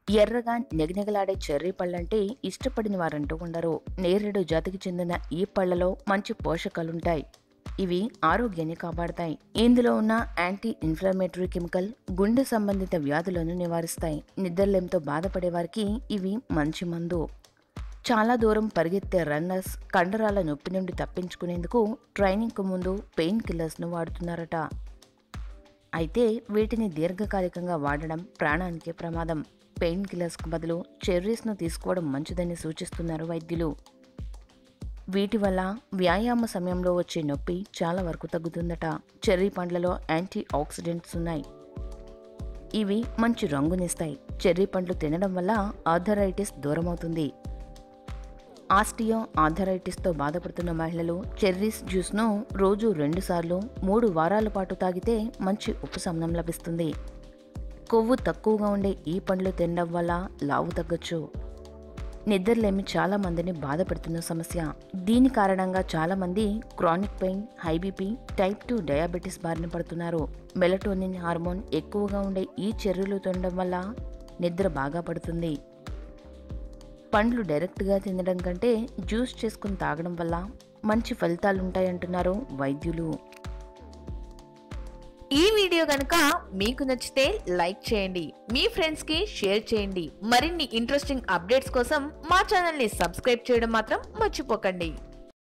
ఎర్రగా నెగనెగలాడే చెర్రీ పళ్ళంటే ఇష్టపడిన వారంటూ ఉండరు నేరేడు జాతికి చెందిన ఈ పళ్లలో మంచి పోషకాలుంటాయి ఇవి ఆరోగ్యాన్ని కాపాడతాయి ఇందులో ఉన్న యాంటీ ఇన్ఫ్లమేటరీ కెమికల్ గుండె సంబంధిత వ్యాధులను నివారిస్తాయి నిద్రలేంతో బాధపడే వారికి ఇవి మంచి మందు చాలా దూరం పరిగెత్తే రన్నర్స్ కండరాల నొప్పి నుండి తప్పించుకునేందుకు ట్రైనింగ్కు ముందు పెయిన్ కిల్లర్స్ను వాడుతున్నారట అయితే వీటిని దీర్ఘకాలికంగా వాడడం ప్రాణానికే ప్రమాదం పెయిన్ కిల్లర్స్కు బదులు చెర్రీస్ను తీసుకోవడం మంచిదని సూచిస్తున్నారు వైద్యులు వీటి వల్ల వ్యాయామ సమయంలో వచ్చే నొప్పి చాలా వరకు తగ్గుతుందట చెర్రీ పండ్లలో యాంటీ ఆక్సిడెంట్స్ ఉన్నాయి ఇవి మంచి రంగునిస్తాయి చెర్రీ పండ్లు తినడం వల్ల ఆర్థరైటిస్ దూరమవుతుంది ఆస్టియో ఆర్థరైటిస్తో బాధపడుతున్న మహిళలు చెర్రీస్ జ్యూస్ను రోజు రెండుసార్లు మూడు వారాల పాటు తాగితే మంచి ఉపశమనం లభిస్తుంది కొవ్వు తక్కువగా ఉండే ఈ పండ్లు తినడం వల్ల లావు తగ్గొచ్చు నిద్రలేమి చాలా మందిని బాధపెడుతున్న సమస్య దీని కారణంగా చాలా మంది chronic pain high BP type two diabetes బారిన పడుతున్నారు మెలటోనిన్ హార్మోన్ ఎక్కువగా ఉండే ఈ చెర్రీలు తినడం వల్ల నిద్ర బాగా పడుతుంది పండ్లు డైరెక్ట్గా తినడం కంటే జ్యూస్ చేసుకుని తాగడం వల్ల మంచి ఫలితాలుంటాయంటున్నారు వైద్యులు ఈ వీడియో కనుక మీకు నచ్చితే లైక్ చేయండి మీ ఫ్రెండ్స్ కి షేర్ చేయండి మరిన్ని ఇంట్రెస్టింగ్ అప్డేట్స్ కోసం మా ఛానల్ ని సబ్స్క్రైబ్ చేయడం మాత్రం మర్చిపోకండి